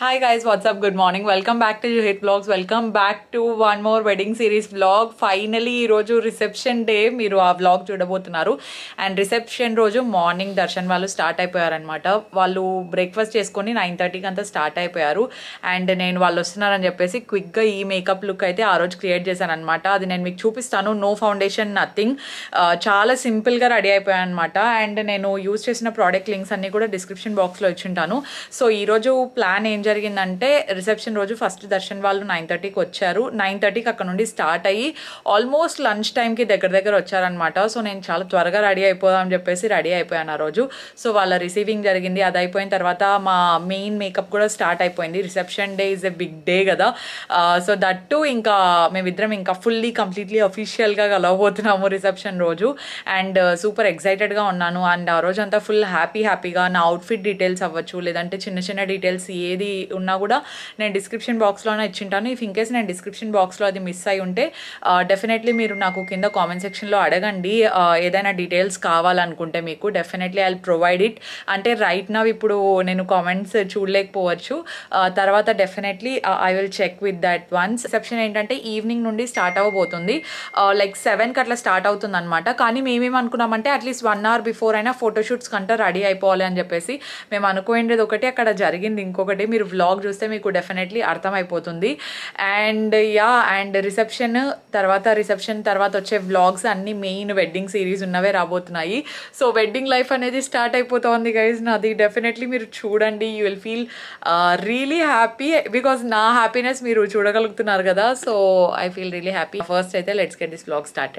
Hi guys what's up good morning welcome back to you hit vlogs welcome back to one more wedding series vlog finally ఈరోజు reception day మీరు ఆ vlog చూడబోతున్నారు and reception రోజు morning Darshan వాళ్ళు start అయిపోయారనమాట వాళ్ళు breakfast చేసుకొని nine థర్టీకి అంతా స్టార్ట్ అయిపోయారు అండ్ నేను వాళ్ళు వస్తున్నారని చెప్పేసి క్విక్గా ఈ మేకప్ లుక్ అయితే ఆ రోజు క్రియేట్ చేశాను అనమాట అది నేను మీకు చూపిస్తాను నో ఫౌండేషన్ నథింగ్ చాలా సింపుల్గా రెడీ అయిపోయాను అనమాట అండ్ నేను యూజ్ చేసిన ప్రోడక్ట్ లింక్స్ అన్ని కూడా డిస్క్రిప్షన్ బాక్స్లో ఇచ్చింటాను సో ఈరోజు ప్లాన్ ఏం జరిగిందంటే రిసెప్షన్ రోజు ఫస్ట్ దర్శన్ వాళ్ళు నైన్ థర్టీకి వచ్చారు నైన్ థర్టీకి అక్కడ నుండి స్టార్ట్ అయ్యి ఆల్మోస్ట్ లంచ్ టైంకి దగ్గర దగ్గర వచ్చారనమాట సో నేను చాలా త్వరగా రెడీ అయిపోదాం అని చెప్పేసి రెడీ అయిపోయాను ఆ రోజు సో వాళ్ళ రిసీవింగ్ జరిగింది అది అయిపోయిన తర్వాత మా మెయిన్ మేకప్ కూడా స్టార్ట్ అయిపోయింది reception day is a big day కదా సో దట్ టు ఇంకా మేమిద్దరం ఇంకా ఫుల్లీ కంప్లీట్లీ అఫీషియల్గా కలవబోతున్నాము రిసెప్షన్ రోజు అండ్ సూపర్ ఎక్సైటెడ్గా ఉన్నాను అండ్ ఆ రోజు అంతా ఫుల్ హ్యాపీ హ్యాపీగా నా అవుట్ఫిట్ డీటెయిల్స్ అవ్వచ్చు లేదంటే చిన్న చిన్న డీటెయిల్స్ ఏది ఉన్నా కూడా నేను డిస్క్రిప్షన్ బాక్స్లోనే ఇచ్చింటాను ఇఫ్ ఇన్ కేస్ నేను డిస్క్రిప్షన్ బాక్స్లో అది మిస్ అయి ఉంటే డెఫినెట్లీ మీరు నాకు కింద కామెంట్ సెక్షన్లో అడగండి ఏదైనా డీటెయిల్స్ కావాలనుకుంటే మీకు డెఫినెట్లీ ఐ ప్రొవైడ్ ఇట్ అంటే రైట్ నవ్ ఇప్పుడు నేను కామెంట్స్ చూడలేకపోవచ్చు తర్వాత definitely I will check with that once reception ఏంటంటే ఈవినింగ్ నుండి స్టార్ట్ అవ్వబోతుంది లైక్ సెవెన్కి అట్లా స్టార్ట్ అవుతుంది అనమాట కానీ మేమేం అనుకున్నామంటే అట్లీస్ట్ వన్ అవర్ బిఫోర్ అయినా ఫోటోషూట్స్ కంటే రెడీ అయిపోవాలి అని చెప్పేసి మేము అనుకోండేది ఒకటి అక్కడ జరిగింది ఇంకొకటి మీరు వ్లాగ్ చూస్తే మీకు డెఫినెట్లీ అర్థమైపోతుంది అండ్ యా అండ్ రిసెప్షన్ తర్వాత రిసెప్షన్ తర్వాత వచ్చే వ్లాగ్స్ అన్ని మెయిన్ వెడ్డింగ్ సిరీస్ ఉన్నవే రాబోతున్నాయి సో వెడ్డింగ్ లైఫ్ అనేది స్టార్ట్ అయిపోతుంది గైజ్ నాది డెఫినెట్లీ మీరు చూడండి you will feel really happy because నా హ్యాపీనెస్ మీరు చూడగలుగుతున్నారు కదా so I feel really happy first అయితే let's get this vlog start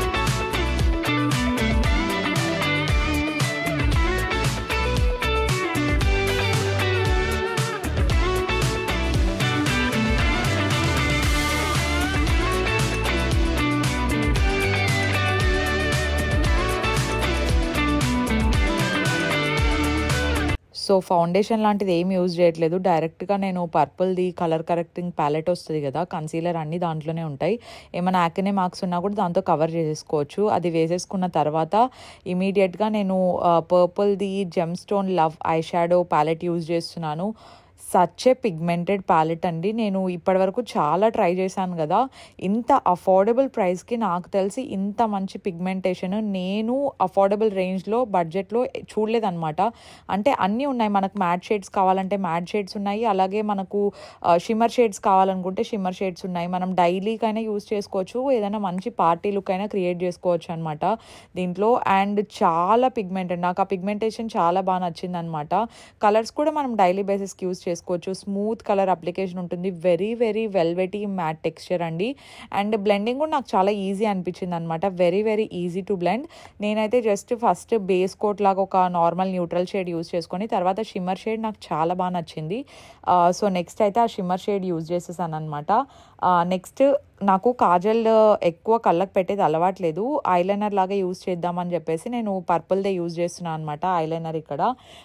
so foundation లాంటిది ఏం యూజ్ చేయట్లేదు డైరెక్ట్గా నేను పర్పుల్ది కలర్ కరెక్టింగ్ ప్యాలెట్ వస్తుంది కదా కన్సీలర్ అన్ని దాంట్లోనే ఉంటాయి ఏమైనా యాక్నే మార్క్స్ ఉన్నా కూడా దాంతో కవర్ చేసేసుకోవచ్చు అది వేసేసుకున్న తర్వాత ఇమీడియట్గా నేను పర్పుల్ది gem stone love eye shadow palette use చేస్తున్నాను సచ్ ఏ పిగ్మెంటెడ్ ప్యాలెట్ అండి నేను ఇప్పటివరకు చాలా ట్రై చేశాను కదా ఇంత అఫోర్డబుల్ ప్రైస్కి నాకు తెలిసి ఇంత మంచి పిగ్మెంటేషన్ నేను అఫోర్డబుల్ రేంజ్లో బడ్జెట్లో చూడలేదన్నమాట అంటే అన్నీ ఉన్నాయి మనకు మ్యాట్ షేడ్స్ కావాలంటే మ్యాట్ షేడ్స్ ఉన్నాయి అలాగే మనకు షిమ్మర్ షేడ్స్ కావాలనుకుంటే షిమ్మర్ షేడ్స్ ఉన్నాయి మనం డైలీకైనా యూస్ చేసుకోవచ్చు ఏదైనా మంచి పార్టీ లుక్ అయినా క్రియేట్ చేసుకోవచ్చు అనమాట దీంట్లో అండ్ చాలా పిగ్మెంటెడ్ నాకు ఆ పిగ్మెంటేషన్ చాలా బాగా నచ్చింది అనమాట కలర్స్ కూడా మనం డైలీ బేసిస్కి యూస్ చేసుకోవచ్చు చేసుకోవచ్చు స్మూత్ కలర్ అప్లికేషన్ ఉంటుంది very very velvety matte texture అండి అండ్ బ్లెండింగ్ కూడా నాకు చాలా ఈజీ అనిపించింది అనమాట very very easy to blend నేనైతే జస్ట్ ఫస్ట్ బేస్ కోట్ లాగా ఒక నార్మల్ న్యూట్రల్ షేడ్ యూస్ చేసుకొని తర్వాత షిమ్మర్ షేడ్ నాకు చాలా బాగా నచ్చింది సో నెక్స్ట్ అయితే ఆ షిమ్మర్ షేడ్ యూజ్ చేసేసాను అనమాట నెక్స్ట్ నాకు కాజల్ ఎక్కువ కళ్ళకు పెట్టేది అలవాట్లేదు ఐలైనర్ లాగా యూజ్ చేద్దామని చెప్పేసి నేను పర్పుల్దే యూజ్ చేస్తున్నాను అనమాట ఐలైనర్ ఇక్కడ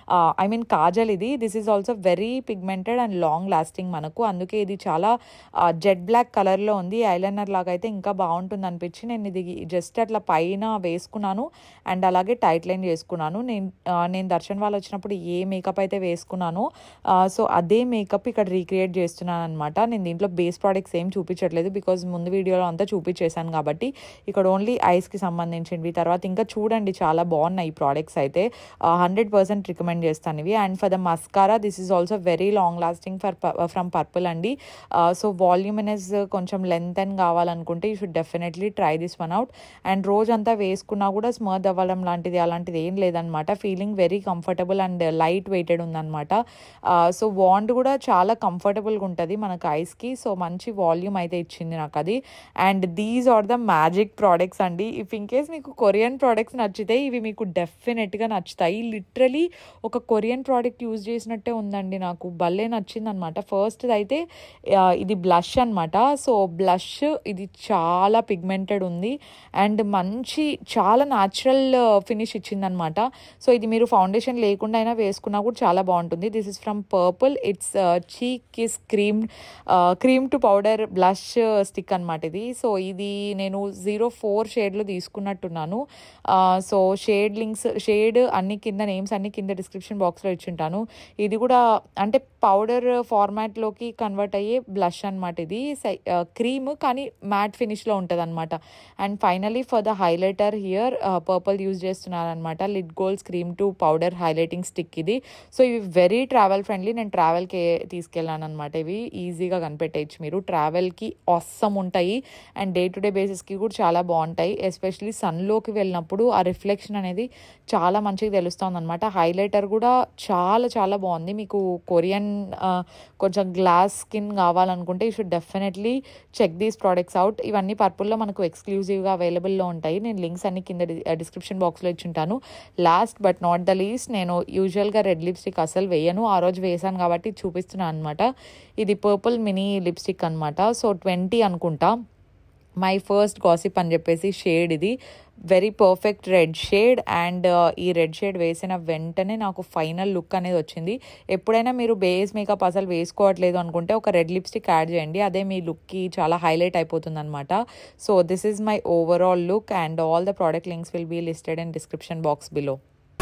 ఐ మీన్ కాజల్ ఇది this is also very pigmented and long lasting మనకు అందుకే ఇది చాలా జెడ్ బ్లాక్ కలర్లో ఉంది ఐలైనర్ లాగా అయితే ఇంకా బాగుంటుంది అనిపించి నేను ఇది జస్ట్ అట్లా పైన వేసుకున్నాను అండ్ అలాగే టైట్ లైన్ చేసుకున్నాను నేను నేను దర్శన్ వాళ్ళు వచ్చినప్పుడు ఏ మేకప్ అయితే వేసుకున్నానో సో అదే మేకప్ ఇక్కడ రీక్రియేట్ చేస్తున్నాను అనమాట నేను దీంట్లో బేస్ ప్రోడక్ట్స్ ఏం చూపించట్లేదు బికాజ్ ముందు వీడియోలో అంతా చూపించేశాను కాబట్టి ఇక్కడ ఓన్లీ ఐస్కి సంబంధించినవి తర్వాత ఇంకా చూడండి చాలా బాగున్నాయి ఈ ప్రోడక్ట్స్ అయితే హండ్రెడ్ పర్సెంట్ రికమెండ్ చేస్తాను ఇవి and for the mascara this is also very long lasting for from purple అండి సో వాల్యూమినెస్ కొంచెం లెంత్ అని కావాలనుకుంటే you should definitely try this one out and రోజంతా వేసుకున్నా కూడా స్మర్ద్ అవ్వడం లాంటిది అలాంటిది ఏం లేదనమాట feeling very comfortable and light weighted ఉందన్నమాట సో వాండ్ కూడా చాలా కంఫర్టబుల్గా ఉంటుంది మనకు ఐస్కి సో మంచి వాల్యూమ్ అయితే ఇచ్చింది నాకు అది and these are the magic products అండి ఇఫ్ ఇన్ కేస్ మీకు కొరియన్ ప్రోడక్ట్స్ నచ్చితే ఇవి మీకు డెఫినెట్గా నచ్చుతాయి లిటరలీ ఒక కొరియన్ ప్రోడక్ట్ యూజ్ చేసినట్టే ఉందండి నాకు భలే నచ్చింది అనమాట ఫస్ట్ అయితే ఇది బ్లష్ అనమాట సో బ్లష్ ఇది చాలా పిగ్మెంటెడ్ ఉంది అండ్ మంచి చాలా న్యాచురల్ ఫినిష్ ఇచ్చిందనమాట సో ఇది మీరు ఫౌండేషన్ లేకుండా అయినా వేసుకున్నా కూడా చాలా బాగుంటుంది this is from purple it's cheek kiss cream cream to powder blush stick lipstick అనమాట ఇది సో ఇది నేను జీరో ఫోర్ షేడ్లో తీసుకున్నట్టున్నాను సో షేడ్ లింక్స్ షేడ్ అన్ని కింద నేమ్స్ అన్ని కింద డిస్క్రిప్షన్ బాక్స్లో ఇచ్చింటాను ఇది కూడా అంటే పౌడర్ ఫార్మాట్లోకి కన్వర్ట్ అయ్యే బ్లష్ అనమాట ఇది క్రీమ్ కానీ మ్యాట్ ఫినిష్లో ఉంటుంది అనమాట and finally for the highlighter here purple use చేస్తున్నారనమాట లిడ్ గోల్డ్స్ cream to powder highlighting stick ఇది సో ఇవి వెరీ ట్రావెల్ ఫ్రెండ్లీ నేను ట్రావెల్కి తీసుకెళ్ళాను అనమాట ఇవి ఈజీగా కనిపెట్టేయచ్చు మీరు ట్రావెల్కి అస్సం ఉంటాయి అండ్ డే టు డే బేసిస్కి కూడా చాలా బాగుంటాయి ఎస్పెషలీ సన్లోకి వెళ్ళినప్పుడు ఆ రిఫ్లెక్షన్ అనేది చాలా మంచిగా తెలుస్తుంది అనమాట హైలైటర్ కూడా చాలా చాలా బాగుంది మీకు కొరియన్ కొంచెం గ్లాస్ స్కిన్ కావాలనుకుంటే you should definitely check these products out ఇవన్నీ పర్పుల్లో మనకు ఎక్స్క్లూజివ్గా అవైలబుల్లో ఉంటాయి నేను లింక్స్ అన్ని కింద డిస్క్రిప్షన్ బాక్స్లో ఇచ్చుంటాను last but not the least నేను యూజువల్గా రెడ్ లిప్స్టిక్ అసలు వేయను ఆ రోజు వేసాను కాబట్టి చూపిస్తున్నాను అనమాట ఇది పర్పుల్ మినీ లిప్స్టిక్ అనమాట సో ట్వంటీ అనుకుంటా మై ఫస్ట్ గాసిప్ అని చెప్పేసి షేడ్ ఇది very perfect red shade and ఈ రెడ్ షేడ్ వేసిన వెంటనే నాకు ఫైనల్ లుక్ అనేది వచ్చింది ఎప్పుడైనా మీరు బేస్ మేకప్ అసలు వేసుకోవట్లేదు అనుకుంటే ఒక రెడ్ లిప్స్టిక్ యాడ్ చేయండి అదే మీ లుక్కి చాలా హైలైట్ అయిపోతుంది అనమాట so this is my overall look and all the product links will be listed in description box below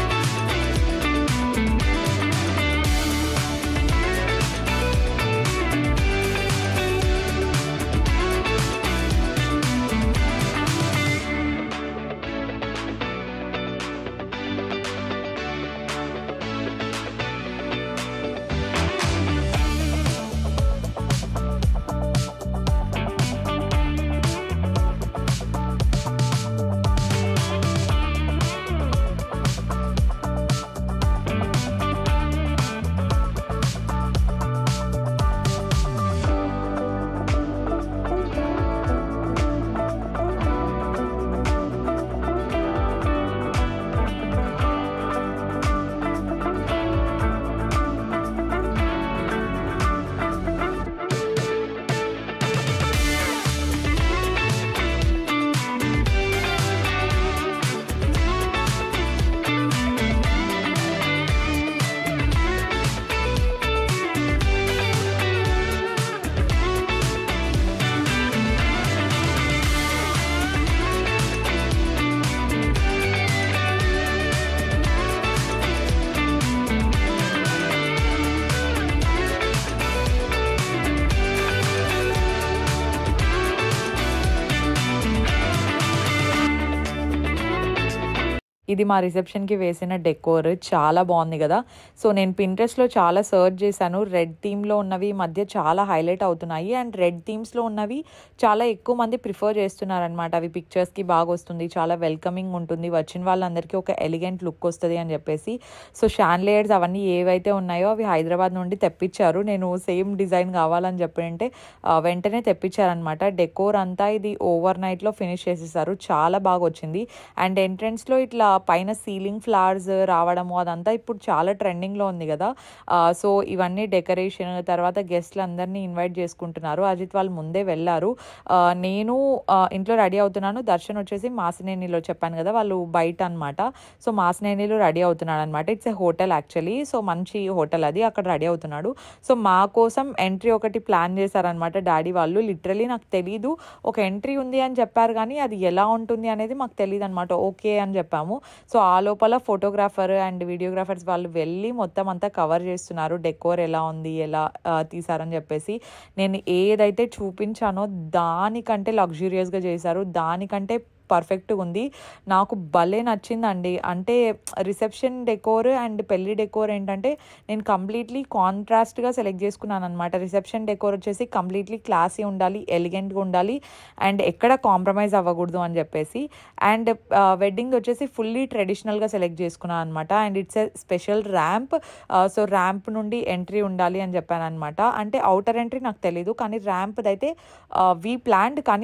ఇది మా రిసెప్షన్కి వేసిన డెకోర్ చాలా బాగుంది కదా సో నేను పింట్రెస్ట్లో చాలా సర్చ్ చేశాను రెడ్ థీమ్లో ఉన్నవి ఈ మధ్య చాలా హైలైట్ అవుతున్నాయి అండ్ రెడ్ థీమ్స్లో ఉన్నవి చాలా ఎక్కువ మంది ప్రిఫర్ చేస్తున్నారనమాట అవి పిక్చర్స్కి బాగా వస్తుంది చాలా వెల్కమింగ్ ఉంటుంది వచ్చిన వాళ్ళందరికీ ఒక ఎలిగెంట్ లుక్ వస్తుంది అని చెప్పేసి సో షాన్లేయర్స్ అవన్నీ ఏవైతే ఉన్నాయో అవి హైదరాబాద్ నుండి తెప్పించారు నేను సేమ్ డిజైన్ కావాలని చెప్పంటే వెంటనే తెప్పించారనమాట డెకోర్ అంతా ఇది ఓవర్ నైట్లో ఫినిష్ చేసేసారు చాలా బాగా వచ్చింది అండ్ ఎంట్రన్స్లో ఇట్లా పైన సీలింగ్ ఫ్లవర్స్ రావడము అదంతా ఇప్పుడు చాలా ట్రెండింగ్లో ఉంది కదా సో ఇవన్నీ డెకరేషన్ తర్వాత గెస్ట్లు అందరినీ ఇన్వైట్ చేసుకుంటున్నారు అజిత్ వాళ్ళు ముందే వెళ్ళారు ఆ, నేను ఆ, ఇంట్లో రెడీ అవుతున్నాను దర్శన్ వచ్చేసి మాసినేనిలో చెప్పాను కదా వాళ్ళు బయట అనమాట సో మాసినేనిలో రెడీ అవుతున్నాడు అనమాట it's a hotel actually so మంచి హోటల్ అది అక్కడ రెడీ అవుతున్నాడు సో మా కోసం ఎంట్రీ ఒకటి ప్లాన్ చేశారనమాట డాడీ వాళ్ళు లిటరలీ నాకు తెలీదు ఒక ఎంట్రీ ఉంది అని చెప్పారు కానీ అది ఎలా ఉంటుంది అనేది మాకు తెలియదు అనమాట ఓకే అని చెప్పాము సో ఆ లోపల ఫోటోగ్రాఫర్ అండ్ వీడియోగ్రాఫర్స్ వాళ్ళు వెళ్ళి మొత్తం అంతా కవర్ చేస్తున్నారు డెకోర్ ఎలా ఉంది ఎలా ఆ, తీసారని చెప్పేసి నేను ఏదైతే చూపించానో దానికంటే లగ్జూరియస్గా చేశారు దానికంటే పర్ఫెక్ట్గా ఉంది నాకు భలే నచ్చిందండి అంటే రిసెప్షన్ డెకోర్ అండ్ పెళ్లి డెకోర్ ఏంటంటే నేను కంప్లీట్లీ కాంట్రాస్ట్గా సెలెక్ట్ చేసుకున్నాను అనమాట రిసెప్షన్ డెకోర్ వచ్చేసి కంప్లీట్లీ క్లాసీ ఉండాలి ఎలిగెంట్గా ఉండాలి అండ్ ఎక్కడ కాంప్రమైజ్ అవ్వకూడదు అని చెప్పేసి అండ్ వెడ్డింగ్ వచ్చేసి ఫుల్లీ ట్రెడిషనల్గా సెలెక్ట్ చేసుకున్నాను అనమాట and it's a special ramp so ramp నుండి ఎంట్రీ ఉండాలి అని చెప్పాను అనమాట అంటే అవుటర్ ఎంట్రీ నాకు తెలీదు కానీ ర్యాంప్ అయితే వీ ప్లాన్డ్ కానీ నేను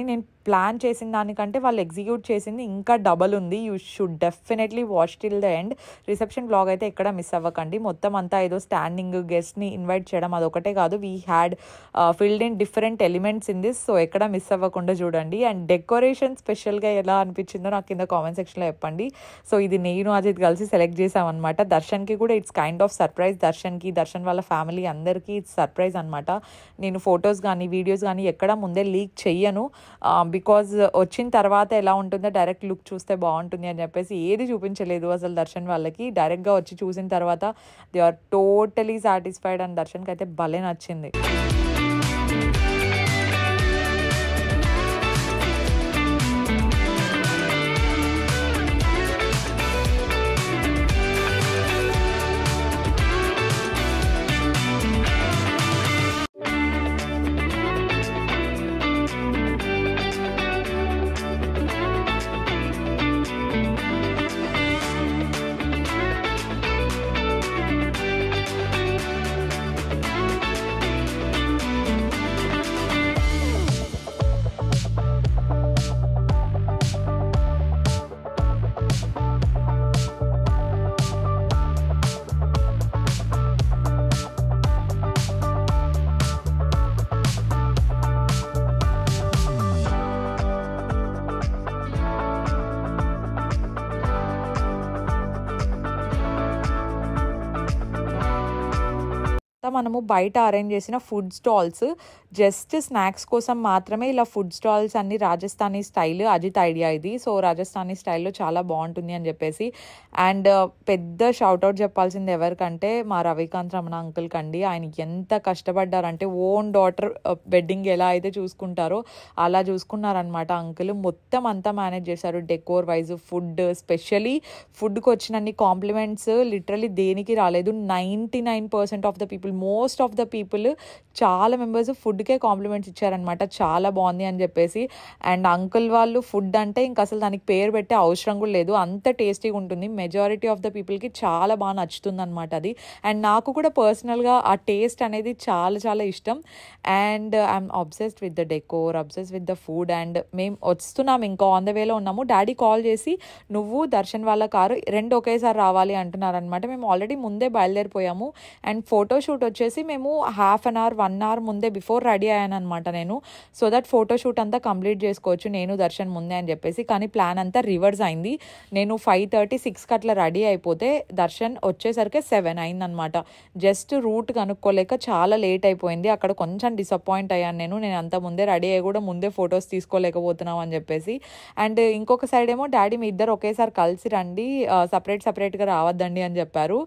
ప్లాన్ చేసిన దానికంటే వాళ్ళు ఎగ్జిక్యూట్ చేసింది ఇంకా డబల్ ఉంది you should definitely watch till the end reception vlog అయితే ఎక్కడ మిస్ అవ్వకండి మొత్తం అంతా ఏదో స్టాండింగ్ గెస్ట్ని ఇన్వైట్ చేయడం అదొకటే కాదు we had filled in different elements in this so ఎక్కడ మిస్ అవ్వకుండా చూడండి అండ్ డెకరేషన్ స్పెషల్గా ఎలా అనిపించిందో నాకు కింద కామెంట్ సెక్షన్లో చెప్పండి సో ఇది నేను అజిత్ కలిసి సెలెక్ట్ చేసామన్నమాట దర్శన్కి కూడా ఇట్స్ కైండ్ ఆఫ్ సర్ప్రైజ్ దర్శన్కి దర్శన్ వాళ్ళ ఫ్యామిలీ అందరికీ ఇట్స్ సర్ప్రైజ్ అనమాట నేను ఫొటోస్ కానీ వీడియోస్ కానీ ఎక్కడ ముందే లీక్ చెయ్యను బికాజ్ వచ్చిన తర్వాత ఎలా ఉంటుందో డైరెక్ట్ లుక్ చూస్తే బాగుంటుంది అని చెప్పేసి ఏది చూపించలేదు అసలు దర్శన్ వాళ్ళకి డైరెక్ట్గా వచ్చి చూసిన తర్వాత they are totally satisfied and దర్శన్కి అయితే భలే నచ్చింది మనము బయట అరేంజ్ చేసిన ఫుడ్ స్టాల్స్ జస్ట్ స్నాక్స్ కోసం మాత్రమే ఇలా ఫుడ్ స్టాల్స్ అన్ని రాజస్థానీ స్టైల్ అజిత్ ఐడియా ఇది సో రాజస్థానీ స్టైల్లో చాలా బాగుంటుంది అని చెప్పేసి అండ్ పెద్ద షౌట్అవుట్ చెప్పాల్సింది ఎవరికంటే మా రవికాంత్ రమణ అంకుల్ కండి ఆయన ఎంత కష్టపడ్డారంటే ఓన్ డాటర్ వెడ్డింగ్ ఎలా అయితే చూసుకుంటారో అలా చూసుకున్నారనమాట అంకుల్ మొత్తం అంతా మేనేజ్ చేశారు డెకోర్ వైజ్ ఫుడ్ స్పెషలీ ఫుడ్కి వచ్చినన్ని కాంప్లిమెంట్స్ లిటరలీ దేనికి రాలేదు ninety nine percent of the people most of the people చాలా మెంబర్స్ ఫుడ్కే కాంప్లిమెంట్స్ ఇచ్చారనమాట చాలా బాగుంది అని చెప్పేసి అండ్ అంకుల్ వాళ్ళు ఫుడ్ అంటే ఇంకా అసలు దానికి పేరు పెట్టే అవసరం కూడా లేదు అంత టేస్టీగా ఉంటుంది మెజారిటీ ఆఫ్ ద పీపుల్కి చాలా బాగా నచ్చుతుంది అనమాట అది అండ్ నాకు కూడా పర్సనల్గా ఆ టేస్ట్ అనేది చాలా చాలా ఇష్టం and I'm obsessed with the decor obsessed with the food and మేము వస్తున్నాం ఇంకా ఆన్ ద వేలో ఉన్నాము డాడీ కాల్ చేసి నువ్వు దర్శన్ వాళ్ళ కారు రెండు ఒకేసారి రావాలి అంటున్నారనమాట మేము ఆల్రెడీ ముందే బయలుదేరిపోయాము అండ్ ఫోటోషూట్ వచ్చేసి మేము half an hour one hour ముందే బిఫోర్ రెడీ అయ్యాను అనమాట నేను సో దట్ ఫోటోషూట్ అంతా కంప్లీట్ చేసుకోవచ్చు నేను దర్శన్ ముందే అని చెప్పేసి కానీ ప్లాన్ అంతా రివర్స్ అయింది నేను ఫైవ్ థర్టీ సిక్స్కి అట్లా రెడీ అయిపోతే దర్శన్ వచ్చేసరికి సెవెన్ అయిందనమాట జస్ట్ రూట్ కనుక్కోలేక చాలా లేట్ అయిపోయింది అక్కడ కొంచెం డిసప్పాయింట్ అయ్యాను నేను నేను అంత ముందే రెడీ అయ్యి కూడా ముందే ఫొటోస్ తీసుకోలేకపోతున్నాం అని చెప్పేసి అండ్ ఇంకొక సైడ్ ఏమో డాడీ మీ ఇద్దరు ఒకేసారి కలిసి రండి సపరేట్ సపరేట్గా రావద్దండి అని చెప్పారు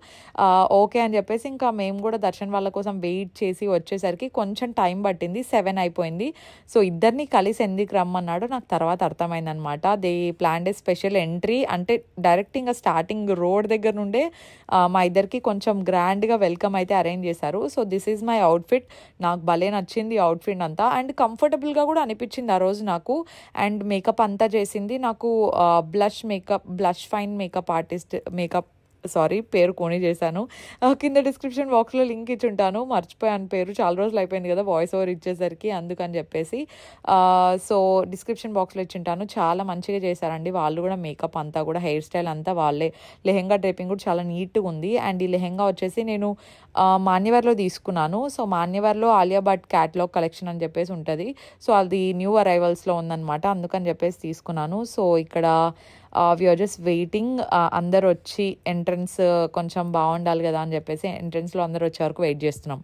ఓకే అని చెప్పేసి ఇంకా మేము కూడా దర్శన్ వాళ్ళ కోసం వెయిట్ చేసి వచ్చేసరికి కొంచెం టైం పట్టింది సెవెన్ అయిపోయింది సో ఇద్దరిని కలిసి ఎందుకు రమ్మన్నాడో నాకు తర్వాత అర్థమైందనమాట they plan a special entry అంటే డైరెక్ట్ ఇంకా స్టార్టింగ్ రోడ్ దగ్గర నుండే మా ఇద్దరికి కొంచెం గ్రాండ్గా వెల్కమ్ అయితే అరేంజ్ చేశారు so this is my outfit నాకు భలే నచ్చింది అవుట్ఫిట్ అంతా అండ్ కంఫర్టబుల్గా కూడా అనిపించింది ఆ రోజు నాకు అండ్ మేకప్ అంతా చేసింది నాకు blush makeup blush fine makeup artist makeup sorry పేరు కొని చేశాను కింద డిస్క్రిప్షన్ బాక్స్లో లింక్ ఇచ్చి ఉంటాను మర్చిపోయాను పేరు చాలా రోజులు అయిపోయింది కదా వాయిస్ ఓవర్ ఇచ్చేసరికి అందుకని చెప్పేసి సో డిస్క్రిప్షన్ బాక్స్లో ఇచ్చి ఉంటాను చాలా మంచిగా చేశారండి వాళ్ళు కూడా మేకప్ అంతా కూడా హెయిర్ స్టైల్ అంతా వాళ్ళే లెహెంగా డ్రేపింగ్ కూడా చాలా నీట్గా ఉంది అండ్ ఈ లెహెంగా వచ్చేసి నేను మాన్యవర్లో తీసుకున్నాను సో మాన్యవర్లో ఆలియా భట్ క్యాట్లాగ్ కలెక్షన్ అని చెప్పేసి ఉంటుంది సో అది న్యూ అరైవల్స్లో ఉందన్నమాట అందుకని చెప్పేసి తీసుకున్నాను సో ఇక్కడ వీఆర్ జస్ట్ వెయిటింగ్ అందరు వచ్చి ఎంట్రన్స్ కొంచెం బాగుండాలి కదా అని చెప్పేసి ఎంట్రన్స్లో అందరు వచ్చే వరకు వెయిట్ చేస్తున్నాం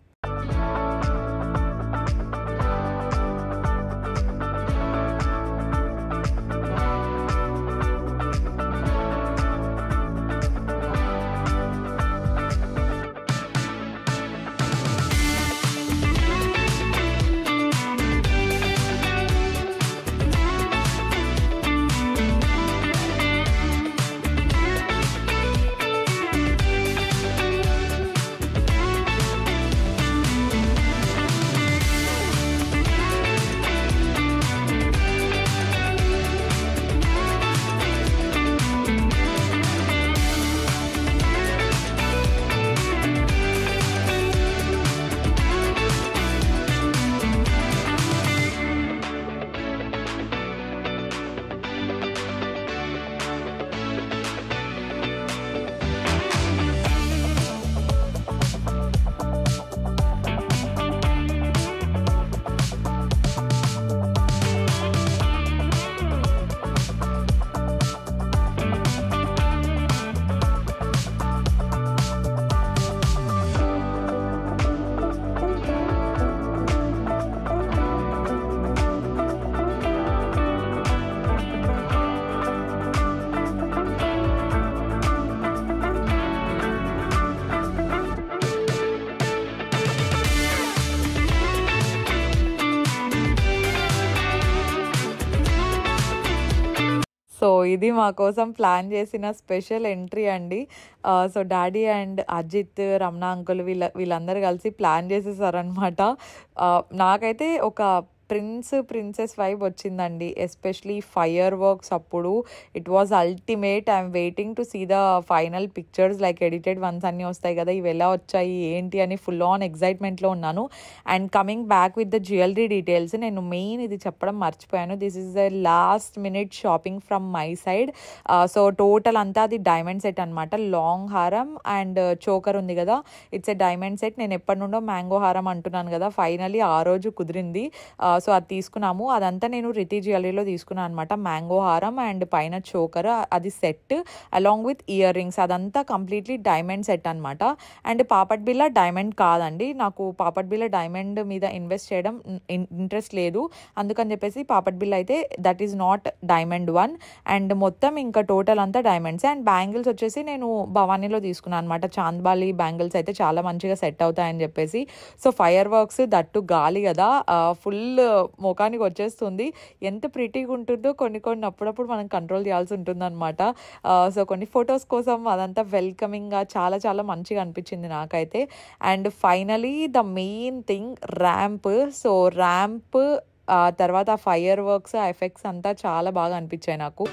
సో ఇది మా కోసం ప్లాన్ చేసిన స్పెషల్ ఎంట్రీ అండి. Ah, so daddy and Ajith, Ramana uncle వీళ్ళ వీళ్ళందరూ కలిసి ప్లాన్ చేసేసారనమాట. ఆహ్, నాకైతే ఒక ప్రిన్స్, ప్రిన్సెస్ వైబ్ వచ్చిందండి. ఎస్పెషల్లీ ఫైర్ వర్క్స్ అప్పుడు it was ultimate. I am waiting to see the final pictures like edited ones అన్నీ వస్తాయి కదా! ఇవి ఎలా వచ్చాయి, ఏంటి అని ఫుల్ ఆన్ ఎక్సైట్‌మెంట్‌లో ఉన్నాను. And coming back with the jewellery details నేను మెయిన్ ఇది చెప్పడం మర్చిపోయాను. This is the last minute shopping from my side. Ah, so total అంతా అది డైమండ్ సెట్ అనమాట. లాంగ్ హారం అండ్ చోకర్ ఉంది కదా! It's a diamond set. నేను ఎప్పటినుండో మ్యాంగో హారం అంటున్నాను కదా! ఫైనల్లీ ఆ రోజు కుదిరింది. ఆహ్, సో అది తీసుకున్నాము. అదంతా నేను రితి జ్యువెల్లరీలో తీసుకున్నాను అనమాట. మ్యాంగో హారం అండ్ పైన చోకర్ అది set along with earrings అదంతా కంప్లీట్‌లీ డైమండ్ సెట్ అనమాట. అండ్ పాపడ్ బిళ్ళ డైమండ్ కాదండి. నాకు పాపడ్ బిళ్ళ డైమండ్ మీద ఇన్వెస్ట్ చేయడం ఇన్ ఇంట్రెస్ట్ లేదు. అందుకని చెప్పేసి పాపడ్ బిళ్ళ అయితే that is not diamond one. And మొత్తం ఇంకా టోటల్ అంతా డైమండ్సే. అండ్ బ్యాంగిల్స్ వచ్చేసి నేను భవానీలో తీసుకున్నాను అనమాట. చాంద్బాలి బ్యాంగిల్స్ అయితే చాలా మంచిగా సెట్ అవుతాయని చెప్పేసి. సో ఫైర్ వర్క్స్ దట్టు గాలి కదా! ఆహ్, ఫుల్ మొఖానికి వచ్చేస్తుంది. ఎంత ప్రిటీగా ఉంటుందో కొన్ని కొన్ని అప్పుడప్పుడు మనం కంట్రోల్ చేయాల్సి ఉంటుందనమాట. ఆహ్, సో కొన్ని ఫోటోస్ కోసం అదంతా వెల్కమింగ్‌గా చాలా చాలా మంచిగా అనిపించింది నాకైతే. And finally the main thing ramp. So ramp ah, తర్వాత ఫైర్ వర్క్స్, ఆ ఎఫెక్ట్స్ అంతా చాలా బాగా అనిపించాయి నాకు.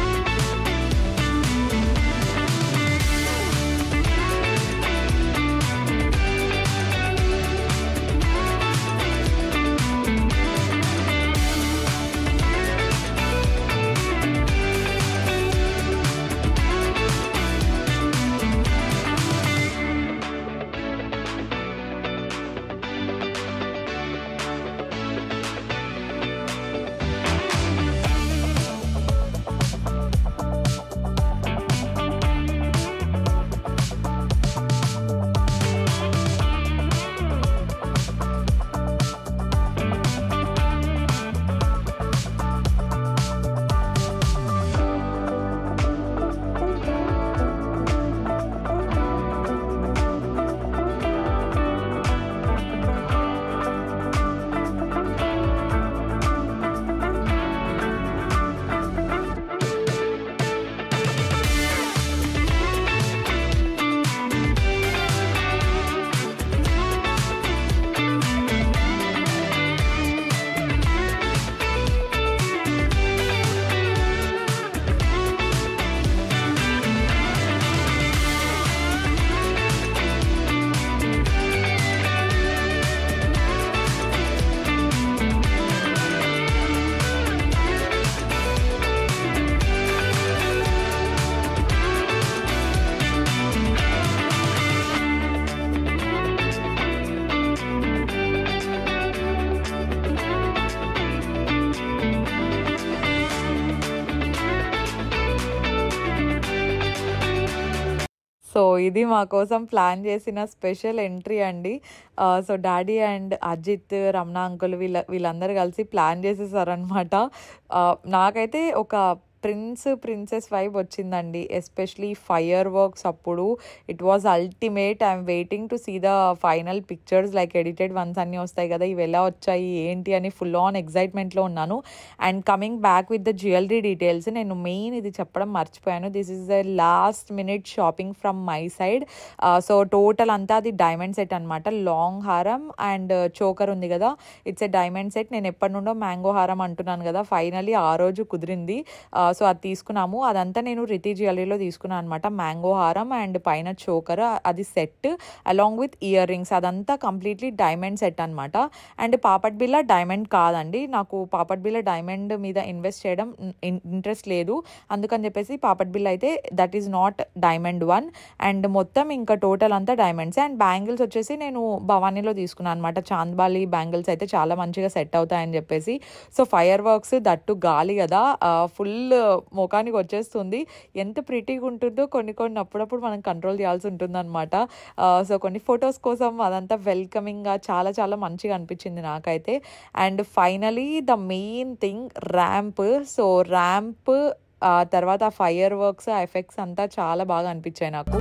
సో ఇది మా కోసం ప్లాన్ చేసిన స్పెషల్ ఎంట్రీ అండి. Ah, so daddy and Ajith, Ramana uncle వీళ్ళ వీళ్ళందరూ కలిసి ప్లాన్ చేసేసారనమాట. ఆహ్, నాకైతే ఒక ప్రిన్స్, ప్రిన్సెస్ వైబ్ వచ్చిందండి. ఎస్పెషల్లీ ఫైర్ వర్క్స్ అప్పుడు it was ultimate. I am waiting to see the final pictures like edited ones అన్నీ వస్తాయి కదా! ఇవి ఎలా వచ్చాయి, ఏంటి అని ఫుల్ ఆన్ ఎక్సైట్‌మెంట్‌లో ఉన్నాను. And coming back with the jewellery details నేను మెయిన్ ఇది చెప్పడం మర్చిపోయాను. This is the last minute shopping from my side. Ah, so total అంతా అది డైమండ్ సెట్ అనమాట. లాంగ్ హారం అండ్ చోకర్ ఉంది కదా! It's a diamond set. నేను ఎప్పటినుండో మ్యాంగో హారం అంటున్నాను కదా! ఫైనల్లీ ఆ రోజు కుదిరింది. ఆహ్, సో అది తీసుకున్నాము. అదంతా నేను రితి జ్యువెల్లరీలో తీసుకున్నాను అనమాట. మ్యాంగో హారం అండ్ పైన చోకర్ అది set along with earrings అదంతా కంప్లీట్‌లీ డైమండ్ సెట్ అనమాట. అండ్ పాపడ్ బిళ్ళ డైమండ్ కాదండి. నాకు పాపడ్ బిళ్ళ డైమండ్ మీద ఇన్వెస్ట్ చేయడం ఇన్ ఇంట్రెస్ట్ లేదు. అందుకని చెప్పేసి పాపడ్ బిళ్ళ అయితే that is not diamond one. And మొత్తం ఇంకా టోటల్ అంతా డైమండ్సే. అండ్ బ్యాంగిల్స్ వచ్చేసి నేను భవానీలో తీసుకున్నాను అనమాట. చాంద్బాలి బ్యాంగిల్స్ అయితే చాలా మంచిగా సెట్ అవుతాయని చెప్పేసి. సో ఫైర్ వర్క్స్ దట్టు గాలి కదా! ఆహ్, ఫుల్ మొఖానికి వచ్చేస్తుంది. ఎంత ప్రిటీగా ఉంటుందో కొన్ని కొన్ని అప్పుడప్పుడు మనం కంట్రోల్ చేయాల్సి ఉంటుందనమాట. ఆహ్, సో కొన్ని ఫోటోస్ కోసం అదంతా వెల్కమింగ్‌గా చాలా చాలా మంచిగా అనిపించింది నాకైతే. And finally the main thing ramp. So ramp ah, తర్వాత ఫైర్ వర్క్స్, ఆ ఎఫెక్ట్స్ అంతా చాలా బాగా అనిపించాయి నాకు.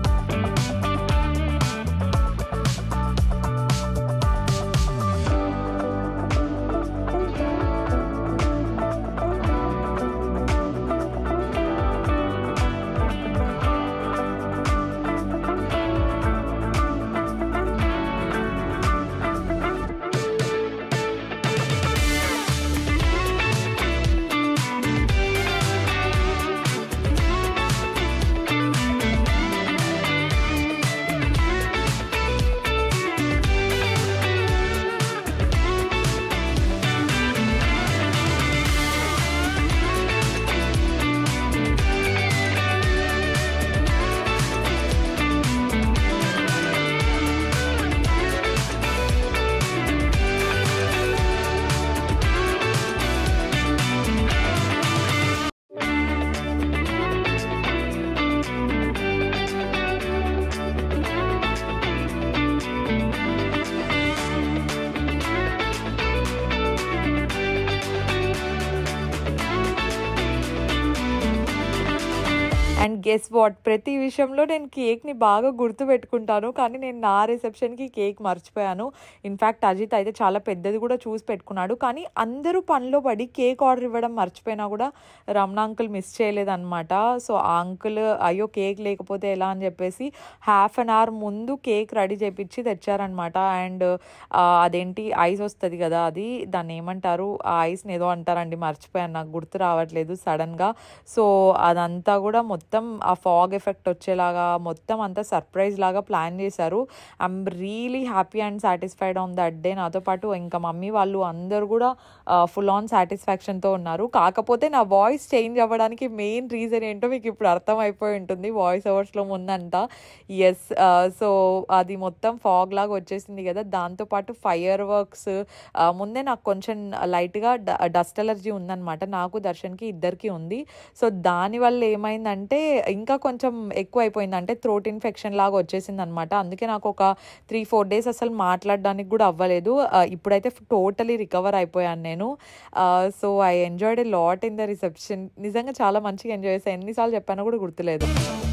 గెస్ వాట్ ప్రతి విషయంలో నేను కేక్ని బాగా గుర్తుపెట్టుకుంటాను కానీ నేను నా రిసెప్షన్కి కేక్ మర్చిపోయాను ఇన్ఫ్యాక్ట్ అజిత్ అయితే చాలా పెద్దది కూడా చూసి పెట్టుకున్నాడు కానీ అందరూ పనిలో పడి కేక్ ఆర్డర్ ఇవ్వడం మర్చిపోయినా కూడా రమణ అంకుల్ మిస్ చేయలేదన్నమాట సో ఆ అంకుల్ అయ్యో కేక్ లేకపోతే ఎలా అని చెప్పేసి హాఫ్ అన్ అవర్ ముందు కేక్ రెడీ చేపించి తెచ్చారనమాట అండ్ అదేంటి ఐస్ వస్తుంది కదా అది దాన్ని ఏమంటారు ఆ ఐస్ని ఏదో అంటారండి మర్చిపోయాను నాకు గుర్తు రావట్లేదు సడన్గా సో అదంతా కూడా మొత్తం ఆ ఫాగ్ ఎఫెక్ట్ వచ్చేలాగా మొత్తం అంతా సర్ప్రైజ్ లాగా ప్లాన్ చేశారు I'm really happy and satisfied on that day నాతో పాటు ఇంకా మమ్మీ వాళ్ళు అందరూ కూడా ఫుల్ ఆన్ సాటిస్ఫాక్షన్తో ఉన్నారు కాకపోతే నా వాయిస్ చేంజ్ అవ్వడానికి మెయిన్ రీజన్ ఏంటో మీకు ఇప్పుడు అర్థమైపోయి ఉంటుంది వాయిస్ ఓవర్స్లో ముందంతా ఎస్ సో అది మొత్తం ఫాగ్ లాగా వచ్చేసింది కదా దాంతోపాటు ఫైర్ వర్క్స్ ముందే నాకు కొంచెం లైట్గా డస్ట్ ఎలర్జీ ఉందన్నమాట నాకు దర్శన్కి ఇద్దరికి ఉంది సో దానివల్ల ఏమైందంటే ఇంకా కొంచెం ఎక్కువ అయిపోయింది అంటే థ్రోట్ ఇన్ఫెక్షన్ లాగా వచ్చేసింది అనమాట అందుకే నాకు ఒక త్రీ ఫోర్ డేస్ అసలు మాట్లాడడానికి కూడా అవ్వలేదు ఆ, ఇప్పుడైతే టోటలీ రికవర్ అయిపోయాను నేను so I enjoyed a lot in the reception నిజంగా చాలా మంచిగా ఎంజాయ్ చేశాను ఎన్నిసార్లు చెప్పానో కూడా గుర్తులేదు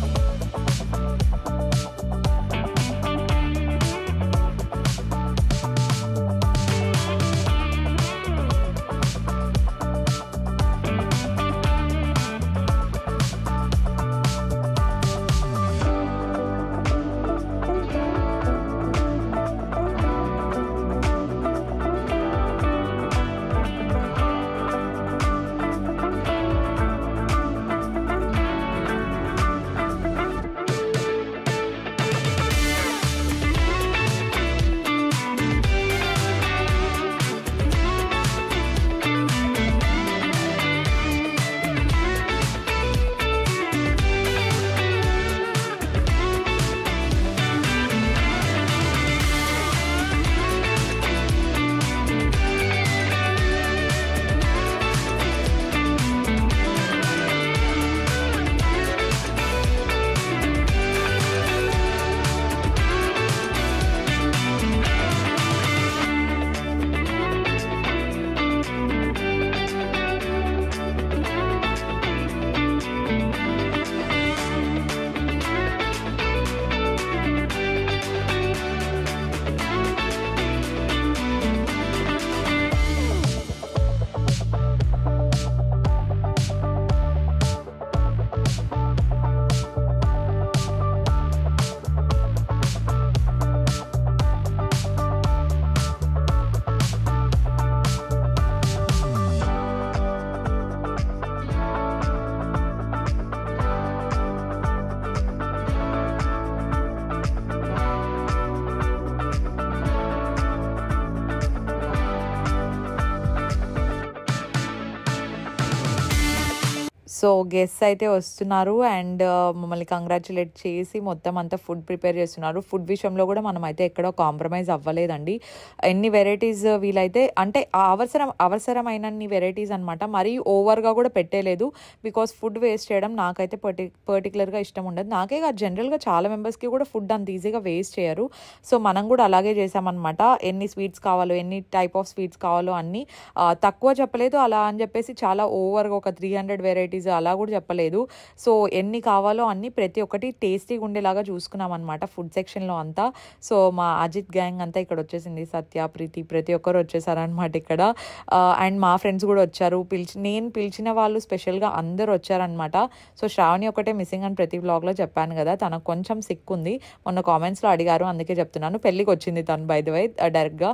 సో గెస్ట్ అయితే వస్తున్నారు అండ్ మమ్మల్ని కంగ్రాచులేట్ చేసి మొత్తం అంతా ఫుడ్ ప్రిపేర్ చేస్తున్నారు ఫుడ్ విషయంలో కూడా మనం అయితే ఎక్కడో కాంప్రమైజ్ అవ్వలేదండి ఎన్ని వెరైటీస్ వీలైతే అంటే ఆ అవసరం అవసరమైనన్ని వెరైటీస్ అనమాట మరీ ఓవర్గా కూడా పెట్టేలేదు బికాస్ ఫుడ్ వేస్ట్ చేయడం నాకైతే పర్టి పర్టికులర్గా ఇష్టం ఉండదు నాకే కాదు జనరల్గా చాలా మెంబర్స్కి కూడా ఫుడ్ అంత ఈజీగా వేస్ట్ చేయరు సో మనం కూడా అలాగే చేసామన్నమాట ఎన్ని స్వీట్స్ కావాలో ఎన్ని టైప్ ఆఫ్ స్వీట్స్ కావాలో అన్ని ఆ, తక్కువ చెప్పలేదు అలా అని చెప్పేసి చాలా ఓవర్గా ఒక త్రీ హండ్రెడ్ వెరైటీస్ అలా కూడా చెప్పలేదు సో ఎన్ని కావాలో అన్ని ప్రతి ఒక్కటి టేస్టీగా ఉండేలాగా చూసుకున్నాం అనమాట ఫుడ్ సెక్షన్లో అంతా సో మా అజిత్ గ్యాంగ్ అంతా ఇక్కడ వచ్చేసింది సత్య ప్రీతి ప్రతి ఒక్కరు వచ్చేసారనమాట ఇక్కడ అండ్ మా ఫ్రెండ్స్ కూడా వచ్చారు పిలిచి నేను పిలిచిన వాళ్ళు స్పెషల్గా అందరూ వచ్చారనమాట సో శ్రావణి ఒకటే మిస్సింగ్ అని ప్రతి వ్లాగ్లో చెప్పాను కదా తనకు కొంచెం సిక్ ఉంది మొన్న కామెంట్స్లో అడిగారు అందుకే చెప్తున్నాను పెళ్ళికి వచ్చింది తను బై ద వై డైరెక్ట్గా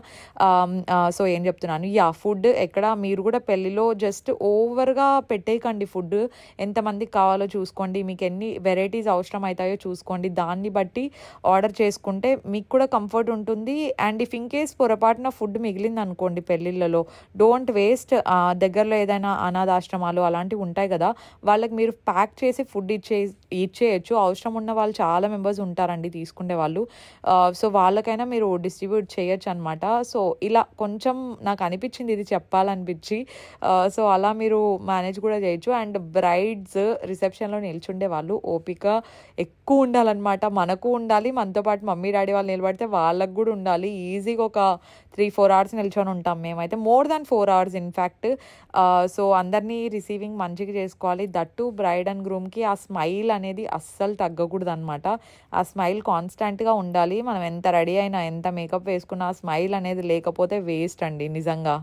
సో ఏం చెప్తున్నాను యా ఫుడ్ ఎక్కడ మీరు కూడా పెళ్ళిలో జస్ట్ ఓవర్గా పెట్టేయకండి ఫుడ్ ఎంతమందికి కావాలో చూసుకోండి మీకు ఎన్ని వెరైటీస్ అవసరం అవుతాయో చూసుకోండి దాన్ని బట్టి ఆర్డర్ చేసుకుంటే మీకు కూడా కంఫర్ట్ ఉంటుంది అండ్ ఇఫ్ ఇన్ కేస్ పొరపాటున ఫుడ్ మిగిలింది అనుకోండి పెళ్ళిళ్ళలో డోంట్ వేస్ట్ దగ్గరలో ఏదైనా అనాథాశ్రమాలు అలాంటివి ఉంటాయి కదా వాళ్ళకి మీరు ప్యాక్ చేసి ఫుడ్ ఇచ్చే ఇచ్చేయచ్చు అవసరం ఉన్న వాళ్ళు చాలా మెంబర్స్ ఉంటారండి తీసుకునే వాళ్ళు సో వాళ్ళకైనా మీరు డిస్ట్రిబ్యూట్ చేయొచ్చు అనమాట సో ఇలా కొంచెం నాకు అనిపించింది ఇది చెప్పాలనిపించి సో అలా మీరు మేనేజ్ కూడా చేయొచ్చు అండ్ బ్రైడ్స్ రిసెప్షన్లో నిల్చుండే వాళ్ళు ఓపిక ఎక్కువ ఉండాలన్నమాట మనకు ఉండాలి మనతో పాటు మమ్మీ డాడీ వాళ్ళు నిలబడితే వాళ్ళకు కూడా ఉండాలి ఈజీగా ఒక త్రీ ఫోర్ అవర్స్ నిల్చొని ఉంటాం మేమైతే more than four hours in fact so అందరినీ రిసీవింగ్ మంచిగా చేసుకోవాలి దట్టు బ్రైడ్ అండ్ గ్రూమ్కి ఆ స్మైల్ అనేది అస్సలు తగ్గకూడదు అనమాట ఆ స్మైల్ కాన్స్టాంట్గా ఉండాలి మనం ఎంత రెడీ అయినా ఎంత మేకప్ వేసుకున్నా ఆ స్మైల్ అనేది లేకపోతే వేస్ట్ అండి నిజంగా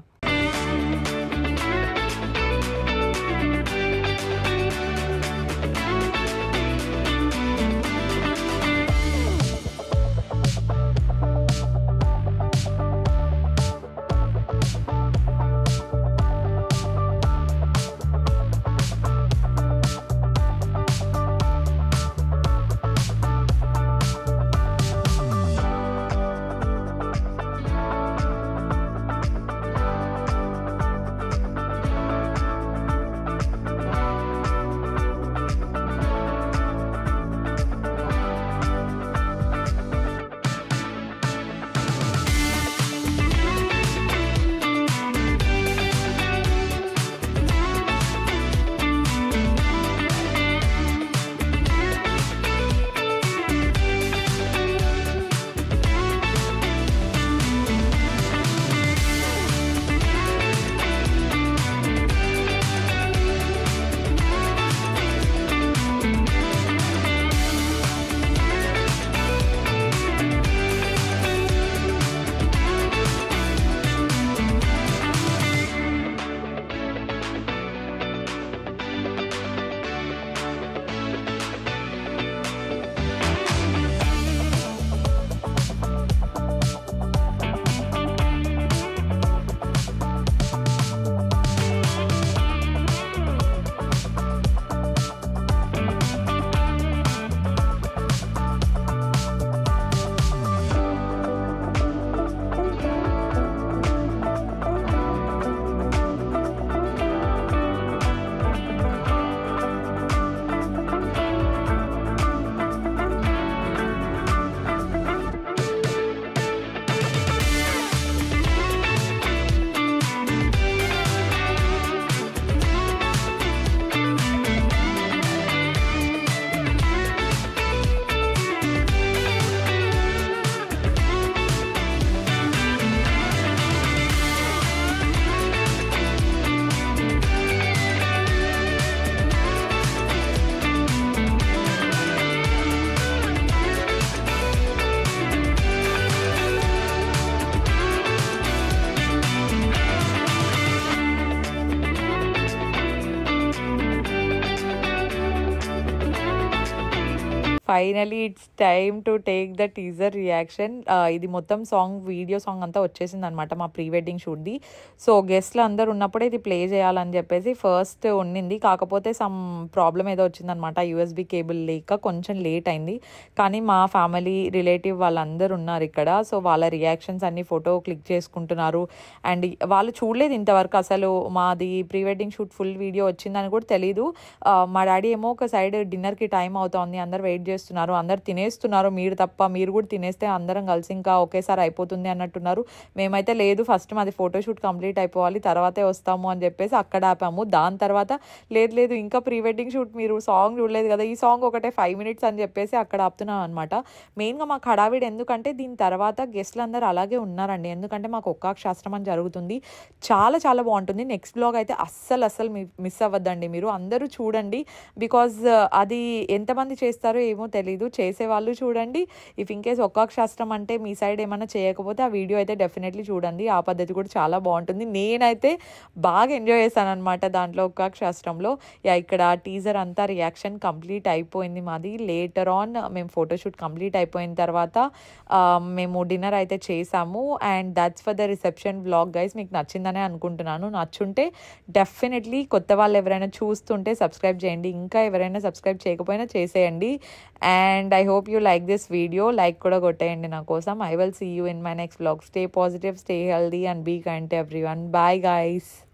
finally it's time to take the teaser reaction ఇది మొత్తం సాంగ్ వీడియో సాంగ్ అంతా వచ్చేసింది అనమాట మా ప్రీ వెడ్డింగ్ షూట్ది సో గెస్ట్లు అందరు ఉన్నప్పుడే ఇది ప్లే చేయాలని చెప్పేసి ఫస్ట్ ఉండింది కాకపోతే సమ్ ప్రాబ్లం ఏదో వచ్చిందనమాట యూఎస్బి కేబుల్ లేక కొంచెం లేట్ అయింది కానీ మా ఫ్యామిలీ రిలేటివ్ వాళ్ళందరూ ఉన్నారు ఇక్కడ సో వాళ్ళ రియాక్షన్స్ అన్ని ఫోటో క్లిక్ చేసుకుంటున్నారు అండ్ వాళ్ళు చూడలేదు ఇంతవరకు అసలు మాది pre wedding shoot full video వచ్చిందని కూడా తెలీదు ఆ, మా డాడీ ఏమో ఒక సైడ్ డిన్నర్కి టైం అవుతోంది అందరు వెయిట్ చేస్తున్నారు అందరు తినేస్తున్నారు మీరు తప్ప మీరు కూడా తినేస్తే అందరం కలిసి ఇంకా ఒకేసారి అయిపోతుంది అన్నట్టున్నారు మేమైతే లేదు ఫస్ట్ మాది ఫోటోషూట్ కంప్లీట్ అయిపోవాలి తర్వాతే వస్తాము అని చెప్పేసి అక్కడ ఆపాము దాని తర్వాత లేదు లేదు ఇంకా ప్రీ వెడ్డింగ్ షూట్ మీరు సాంగ్ చూడలేదు కదా ఈ సాంగ్ ఒకటే ఫైవ్ మినిట్స్ అని చెప్పేసి అక్కడ ఆపుతున్నాం అనమాట మెయిన్గా మాకు హడావిడి ఎందుకంటే దీని తర్వాత గెస్ట్లు అందరూ అలాగే ఉన్నారండి ఎందుకంటే మాకు ఒక్కాక శాస్త్రం అని జరుగుతుంది చాలా చాలా బాగుంటుంది నెక్స్ట్ బ్లాగ్ అయితే అస్సలు అస్సలు మిస్ అవ్వద్దండి మీరు అందరూ చూడండి బికాజ్ అది ఎంతమంది చేస్తారో ఏమో తెలీదు చేసేవాళ్ళు చూడండి ఇఫ్ ఇన్ కేస్ ఒక్కాక శాస్త్రం అంటే మీ సైడ్ ఏమైనా చేయకపోతే ఆ వీడియో అయితే డెఫినెట్లీ చూడండి ఆ పద్ధతి కూడా చాలా బాగుంటుంది నేనైతే బాగా ఎంజాయ్ చేశాను అనమాట దాంట్లో ఒక్కాక శాస్త్రంలో యా ఇక్కడ టీజర్ అంతా రియాక్షన్ కంప్లీట్ అయిపోయింది మాది లేటర్ ఆన్ మేము ఫోటోషూట్ కంప్లీట్ అయిపోయిన తర్వాత ఆ, మేము డిన్నర్ అయితే చేసాము and that's for the reception vlog guys మీకు నచ్చిందనే అనుకుంటున్నాను నచ్చుంటే డెఫినెట్లీ కొత్త వాళ్ళు ఎవరైనా చూస్తుంటే సబ్స్క్రైబ్ చేయండి ఇంకా ఎవరైనా సబ్స్క్రైబ్ చేయకపోయినా చేసేయండి and I hope you like this video like కూడా కొట్టేయండి నా కోసం I will see you in my next vlog stay positive stay healthy and be kind to everyone bye guys